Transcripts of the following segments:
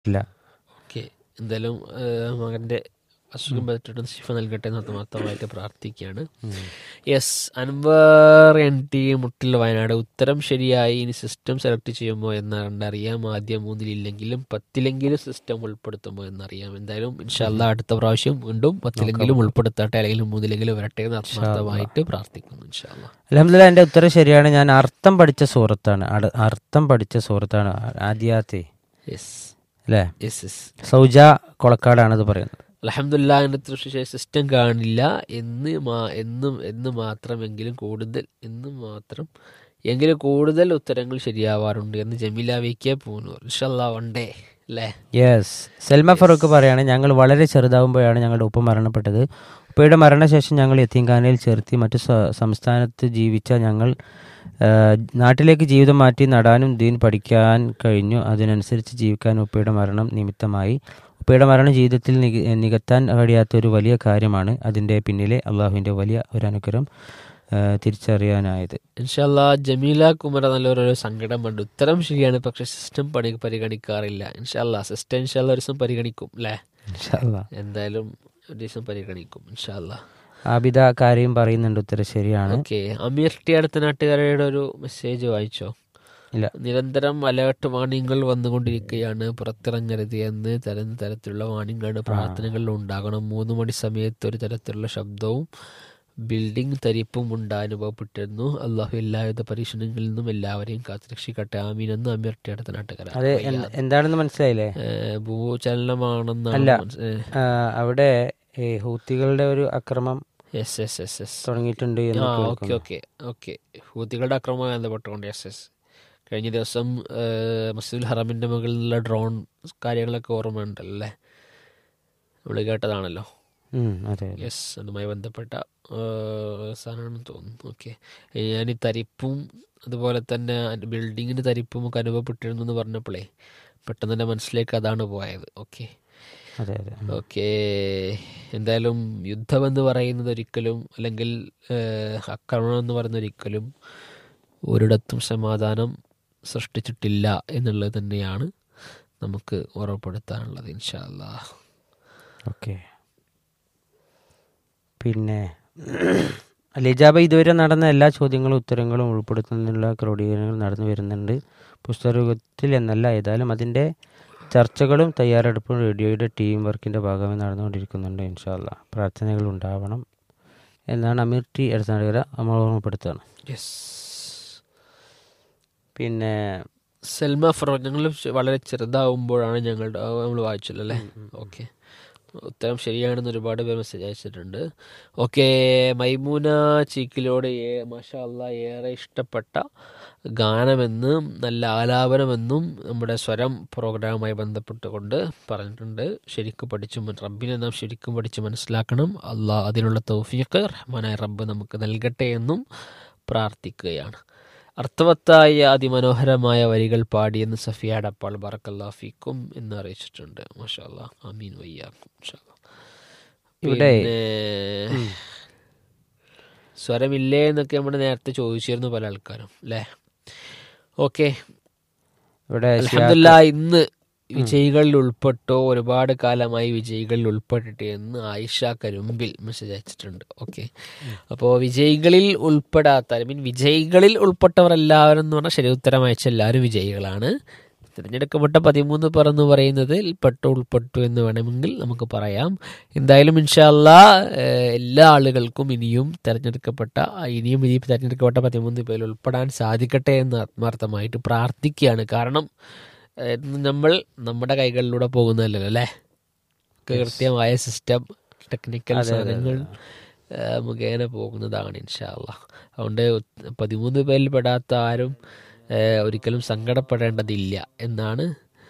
ഇല്ല ഓക്കെ എന്തായാലും ഏഹ്, മകന്റെ അസുഖം പറ്റിട്ട് ശിഫ നൽകട്ടെ എന്ന് ആത്മാർത്ഥമായിട്ട് പ്രാർത്ഥിക്കുകയാണ് യെസ് അൻവർ എൻ ടി മുട്ടിൽ വയനാട് ഉത്തരം ശരിയായി ഇനി സിസ്റ്റം സെലക്ട് ചെയ്യുമോ എന്ന് കണ്ടറിയാം ആദ്യം മൂന്നിലില്ലെങ്കിലും പത്തിലെങ്കിലും സിസ്റ്റം ഉൾപ്പെടുത്തുമോ എന്നറിയാം എന്തായാലും ഇൻഷാല്ല അടുത്ത പ്രാവശ്യം വീണ്ടും പത്തിലെങ്കിലും ഉൾപ്പെടുത്തട്ടെ അല്ലെങ്കിൽ മൂന്നിലെങ്കിലും വരട്ടെ എന്ന് ആത്മാർത്ഥമായിട്ട് പ്രാർത്ഥിക്കുന്നു ഇൻഷാല്ല അലഹമില്ല എൻ്റെ ഉത്തരം ശരിയാണ് ഞാൻ അർത്ഥം പഠിച്ച സുഹൃത്താണ് അട- അർത്ഥം പഠിച്ച സുഹൃത്താണ് ആദ്യാത്തെ യെസ് അല്ലേ യെസ് യെസ് സൗജ കൊളക്കാടാണ് ഇത് പറയുന്നത് അലഹമില്ല അതിനകത്ത് പക്ഷേ സിസ്റ്റം കാണില്ല എന്ന് മാ എന്നും എന്ന് മാത്രമെങ്കിലും കൂടുതൽ എന്ന് മാത്രം എങ്കിലും കൂടുതൽ ഉത്തരങ്ങൾ ശരിയാവാറുണ്ട് എന്ന് ജമീല വി കെ പൂനൂർ ഇൻഷല്ലാ വണ്ടേ അല്ലേ യെസ് സെൽമ ഫറൂഖ് പറയാണ് ഞങ്ങൾ വളരെ ചെറുതാവുമ്പോഴാണ് ഞങ്ങളുടെ ഉപ്പ മരണപ്പെട്ടത് ഉപ്പയുടെ മരണശേഷം ഞങ്ങൾ യത്തീംഖാനയിൽ ചേർത്തി മറ്റു സ- സംസ്ഥാനത്ത് ജീവിച്ച ഞങ്ങൾ ആ, നാട്ടിലേക്ക് ജീവിതം മാറ്റി നടാനും ദീൻ പഠിക്കാൻ കഴിഞ്ഞു അതിനനുസരിച്ച് ജീവിക്കാൻ ഉപ്പയുടെ മരണം നിമിത്തമായി ഉപ്പയുടെ മരണം ജീവിതത്തിൽ നിക- നികത്താൻ കഴിയാത്ത ഒരു വലിയ കാര്യമാണ് അതിൻ്റെ പിന്നിലെ അള്ളാഹുവിൻ്റെ വലിയ ഒരു അനുഗ്രഹം ആ, തിരിച്ചറിയാനായത് ഇൻഷല്ലാ ജമീല കുമര നല്ലൊരു സങ്കടമുണ്ട് ഉത്തരം ശരിയാണ് പക്ഷെ സിസ്റ്റം പണി പരിഗണിക്കാറില്ല ഇൻഷല്ലാ സിസ്റ്റം ഇൻഷല്ല ഒരു ദിവസം പരിഗണിക്കും അല്ലേ ഇൻഷാ അല്ലാ. എന്തായാലും ഒരു ദിവസം പരിഗണിക്കും ഇൻഷല്ലാ ആബിദ കാര്യം പറയുന്നുണ്ട് ഉത്തരം ശരിയാണ് ഓക്കെ അമീർ ടി അടുത്ത നാട്ടുകാരുടെ ഒരു മെസ്സേജ് വായിച്ചോ ഇല്ല നിരന്തരം അലേർട്ട് വാണിങ്ങൾ വന്നുകൊണ്ടിരിക്കുകയാണ് പുറത്തിറങ്ങരുത് എന്ന് തരം തരത്തിലുള്ള വാണിങ്ങളുടെ പ്രാർത്ഥനകളിൽ ഉണ്ടാകണം മൂന്ന് മണി സമയത്ത് ഒരു തരത്തിലുള്ള ശബ്ദവും ബിൽഡിംഗ് തരിപ്പും ഉണ്ട് അനുഭവപ്പെട്ടിരുന്നു അള്ളാഹു എല്ലാവിധ പരീക്ഷണങ്ങളിൽ നിന്നും എല്ലാവരെയും കാത്തുരക്ഷിക്കട്ടെ ആമീൻ എന്ന് അമീർ ടി അടുത്ത നാട്ടുകാര അത് എന്ത്- എന്താണെന്ന് മനസ്സിലായില്ലേ ഭൂചലനമാണെന്നാണ് ആ, അവിടെ ഈ ഹൂത്തികളുടെ ഒരു അക്രമം യെസ് യെസ് യെസ് യെസ് തുടങ്ങിയിട്ടുണ്ട് എന്ന് ആ ഓക്കെ കേൾക്കുന്നു. ഓക്കെ ഓക്കെ ഹൂത്തികളുടെ അക്രമവുമായി ബന്ധപ്പെട്ടുകൊണ്ട് യെസ് യെസ് കഴിഞ്ഞ ദിവസം ഏഹ്, മസ്ജിദുൽ ഹറമിൻ്റെ മുകളിലുള്ള ഡ്രോൺ കാര്യങ്ങളൊക്കെ ഓർമ്മയുണ്ടല്ലോ അല്ലേ നമ്മൾ കേട്ടതാണല്ലോ ഉം, അതെ അതെ. യെസ് അതുമായി ബന്ധപ്പെട്ട ഏഹ്, സാധനമാണെന്ന് തോന്നുന്നു ഓക്കെ ഞാൻ ഈ തരിപ്പും അതുപോലെ തന്നെ ബിൽഡിങ്ങിന് തരിപ്പും ഒക്കെ അനുഭവപ്പെട്ടിരുന്നു എന്ന് പറഞ്ഞപ്പോഴേ പെട്ടെന്ന് എൻ്റെ മനസ്സിലേക്ക് അതാണ് പോയത് ഓക്കെ അതെ അതെ ഓക്കെ എന്തായാലും യുദ്ധമെന്ന് പറയുന്നത് ഒരിക്കലും അല്ലെങ്കിൽ ഏഹ്, ആക്രമണം എന്ന് പറയുന്നത് ഒരിക്കലും ഒരിടത്തും സമാധാനം സൃഷ്ടിച്ചിട്ടില്ല എന്നുള്ളത് തന്നെയാണ് നമുക്ക് ഓർമ്മപ്പെടുത്താനുള്ളത് ഇൻഷാല്ല ഓക്കെ പിന്നെ ലിജാബ ഇതുവരെ നടന്ന എല്ലാ ചോദ്യങ്ങളും ഉത്തരങ്ങളും ഉൾപ്പെടുത്തുന്നതിനുള്ള ക്രോഡീകരണങ്ങൾ നടന്നു വരുന്നുണ്ട് പുസ്തകത്തിൽ എന്നല്ല ഏതായാലും അതിൻ്റെ ചർച്ചകളും തയ്യാറെടുപ്പും റേഡിയോയുടെ ടീം വർക്കിൻ്റെ ഭാഗമായി നടന്നുകൊണ്ടിരിക്കുന്നുണ്ട് ഇൻഷാല്ല പ്രാർത്ഥനകൾ ഉണ്ടാവണം എന്നാണ് അമീർ ടി എടുത്താടുകര നമ്മൾ ഓർമ്മപ്പെടുത്തുകയാണ് യെസ് പിന്നെ സെൽമ ഫറോ ഞങ്ങൾ വളരെ ചെറുതാവുമ്പോഴാണ് ഞങ്ങളുടെ നമ്മൾ വായിച്ചല്ലോ അല്ലേ ഓക്കെ ഉത്തരം ശരിയാണെന്ന് ഒരുപാട് പേർ മെസ്സേജ് അയച്ചിട്ടുണ്ട് ഓക്കെ മൈമൂന ചീക്കിലോട് ഏ മാഷാ അല്ലാ ഏറെ ഇഷ്ടപ്പെട്ട ഗാനമെന്നും നല്ല ആലാപനമെന്നും നമ്മുടെ സ്വരം പ്രോഗ്രാമുമായി ബന്ധപ്പെട്ടുകൊണ്ട് പറഞ്ഞിട്ടുണ്ട് ശരിക്കും പഠിച്ചു മൻ- റബ്ബിനെ നാം ശരിക്കും പഠിച്ച് മനസ്സിലാക്കണം അള്ളാ അതിനുള്ള തൗഫീഖ് റഹ്മാനായ റബ്ബ് നമുക്ക് നൽകട്ടെ എന്നും പ്രാർത്ഥിക്കുകയാണ് അർത്ഥവത്തായ അതിമനോഹരമായ വരികൾ പാടിയെന്ന് സഫിയ ഡപ്പാൾ ബറക്കല്ലാഫിക്കും എന്ന് അറിയിച്ചിട്ടുണ്ട് മാഷാ അല്ലാ അമീൻ വയ്യാക്കും ഇൻഷാ അല്ലാ. ഇവിടെ- പിന്നെ സ്വരമില്ലേ എന്നൊക്കെ നമ്മൾ നേരത്തെ ചോദിച്ചിരുന്നു പല ആൾക്കാരും അല്ലേ ഓക്കെ ഇവിടെ അലഹമില്ല ഇന്ന് വിജയികളിൽ ഉൾപ്പെട്ടോ ഒരുപാട് കാലമായി വിജയികളിൽ ഉൾപ്പെട്ടിട്ട് എന്ന് ആയിഷ കരുമ്പിൽ മെസ്സേജ് അയച്ചിട്ടുണ്ട് ഓക്കെ അപ്പോൾ വിജയികളിൽ ഉൾപ്പെടാത്ത ഐ മീൻ വിജയികളിൽ ഉൾപ്പെട്ടവർ എല്ലാവരും എന്ന് പറഞ്ഞാൽ ശരി ഉത്തരം അയച്ച എല്ലാവരും വിജയികളാണ് തിരഞ്ഞെടുക്കപ്പെട്ട പതിമൂന്ന് പേർ എന്ന് പറയുന്നത് പെട്ടു ഉൾപ്പെട്ടു എന്ന് വേണമെങ്കിൽ നമുക്ക് പറയാം എന്തായാലും ഇൻഷാല്ല എല്ലാ ആളുകൾക്കും ഇനിയും തിരഞ്ഞെടുക്കപ്പെട്ട ഇനിയും ഇനി തിരഞ്ഞെടുക്കപ്പെട്ട പതിമൂന്ന് പേരിൽ ഉൾപ്പെടാൻ സാധിക്കട്ടെ എന്ന് ആത്മാർത്ഥമായിട്ട് പ്രാർത്ഥിക്കുകയാണ് കാരണം ഏഹ്, നമ്മൾ നമ്മുടെ കൈകളിലൂടെ പോകുന്നതല്ലല്ലോ അല്ലേ കൃത്യമായ സിസ്റ്റം ടെക്നിക്കൽ സാധനങ്ങൾ ഏഹ്, മുഖേന പോകുന്നതാണ് ഇൻഷാല്ല അതുകൊണ്ട് ഉത്- പതിമൂന്ന് പേരിൽ പെടാത്ത ആരും ഏഹ്, ഒരിക്കലും സങ്കടപ്പെടേണ്ടതില്ല എന്നാണ്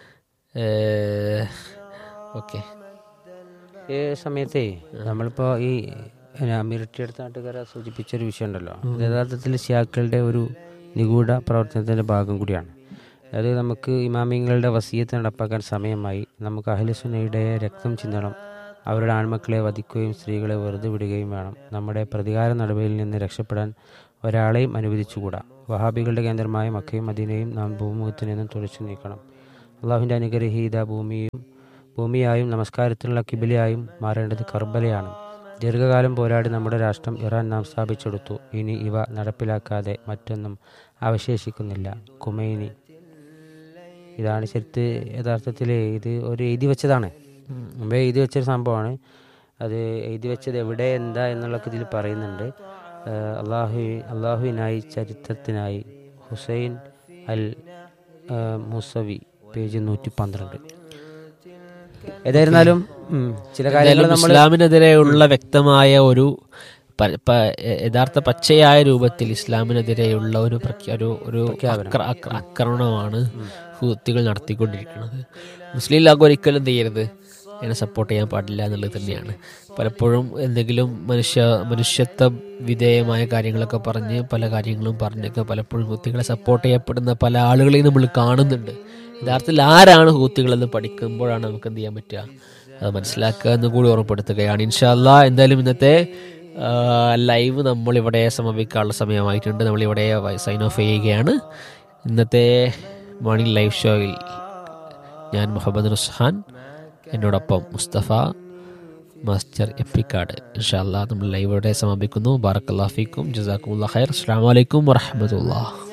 ഓക്കെ ഈ സമയത്തേ നമ്മളിപ്പോൾ ഈ അമീരട്ടി അടുത്ത നാട്ടുകാരെ സൂചിപ്പിച്ചൊരു വിഷയം ഉണ്ടല്ലോ അത് യഥാർത്ഥത്തിൽ ഷിയാക്കളുടെ ഒരു നിഗൂഢ പ്രവർത്തനത്തിൻ്റെ ഭാഗം കൂടിയാണ് അത് നമുക്ക് ഇമാമിങ്ങളുടെ വസീയത്ത് നടപ്പാക്കാൻ സമയമായി നമുക്ക് അഹ്ലുസുനയുടെ രക്തം ചിന്തണം അവരുടെ ആൺമക്കളെ വധിക്കുകയും സ്ത്രീകളെ വെറുതെ വിടുകയും വേണം നമ്മുടെ പ്രതികാര നടപടിയിൽ നിന്ന് രക്ഷപ്പെടാൻ ഒരാളെയും അനുവദിച്ചുകൂടാ വഹാബികളുടെ കേന്ദ്രമായ മക്കയും മദീനയും നാം ഭൂമുഖത്ത് നിന്നും തുടച്ചു നീക്കണം അള്ളാഹുവിൻ്റെ അനുഗ്രഹീത ഭൂമിയും ഭൂമിയായും നമസ്കാരത്തിനുള്ള കിബിലയായും മാറേണ്ടത് കർബലയാണ് ദീർഘകാലം പോരാടി നമ്മുടെ രാഷ്ട്രം ഇറാൻ നാം സ്ഥാപിച്ചെടുത്തു ഇനി ഇവ നടപ്പിലാക്കാതെ മറ്റൊന്നും അവശേഷിക്കുന്നില്ല കുമൈനി ഇതാണ് ശരിത്ത് യഥാർത്ഥത്തിൽ ഇത് ഒരു എഴുതി വെച്ചതാണ് മുമ്പേ എഴുതി വെച്ചൊരു സംഭവമാണ് അത് എഴുതി വെച്ചത് എവിടെ എന്താ എന്നുള്ളതൊക്കെ ഇതിൽ പറയുന്നുണ്ട് ആഹ് അള്ളാഹു അള്ളാഹുവിനായി ചരിത്രത്തിനായി ഹുസൈൻ അൽ ആഹ് മുസവി പേജ് നൂറ്റി പന്ത്രണ്ട് ഏതായിരുന്നാലും ഉം, ചില കാര്യങ്ങൾ എന്തായാലും നമ്മൾ ഇസ്ലാമിനെതിരെയുള്ള വ്യക്തമായ ഒരു പ- പ- യഥാർത്ഥ പച്ചയായ രൂപത്തിൽ ഇസ്ലാമിനെതിരെയുള്ള ഒരു പ്രഖ്യാ- ഒരു ഒരു അക്ര- അക്ര- ആക്രമണമാണ് ഹൂത്തികൾ നടത്തിക്കൊണ്ടിരിക്കുന്നത് മുസ്ലിം ലോകം ഒരിക്കലും എന്ത് ചെയ്യരുത് അതിനെ സപ്പോർട്ട് ചെയ്യാൻ പാടില്ല എന്നുള്ളത് തന്നെയാണ് പലപ്പോഴും എന്തെങ്കിലും മനുഷ്യ മനുഷ്യത്വ വിധേയമായ കാര്യങ്ങളൊക്കെ പറഞ്ഞ് പല കാര്യങ്ങളും പറഞ്ഞൊക്കെ പലപ്പോഴും ഹൂത്തികളെ സപ്പോർട്ട് ചെയ്യപ്പെടുന്ന പല ആളുകളെയും നമ്മൾ കാണുന്നുണ്ട് യഥാർത്ഥത്തിൽ ആരാണ് ഹൂത്തികളെന്ന് പഠിക്കുമ്പോഴാണ് നമുക്ക് എന്ത് ചെയ്യാൻ പറ്റുക അത് മനസ്സിലാക്കുക എന്ന് കൂടി ഓർമ്മപ്പെടുത്തുകയാണ് ഇൻഷാല്ല എന്തായാലും ഇന്നത്തെ ആ, ലൈവ് നമ്മളിവിടെ സമാപിക്കാനുള്ള സമയമായിട്ടുണ്ട് നമ്മളിവിടെ സൈൻ ഓഫ് ചെയ്യുകയാണ് ഇന്നത്തെ മോർണിംഗ് ലൈവ് ഷോയിൽ ഞാൻ മുഹമ്മദ് റുസ്ഹാൻ എന്നോടൊപ്പം മുസ്തഫ മാസ്റ്റർ എപ്പിക്കാട് ഇൻഷാല്ല നമ്മൾ ലൈവ് ഇവിടെ സമാപിക്കുന്നു ബാറക്കല്ലാഫിക്കും ജസാക്കും ഖൈർ അസ്സാം വലൈക്കും വറഹമത്തുള്ള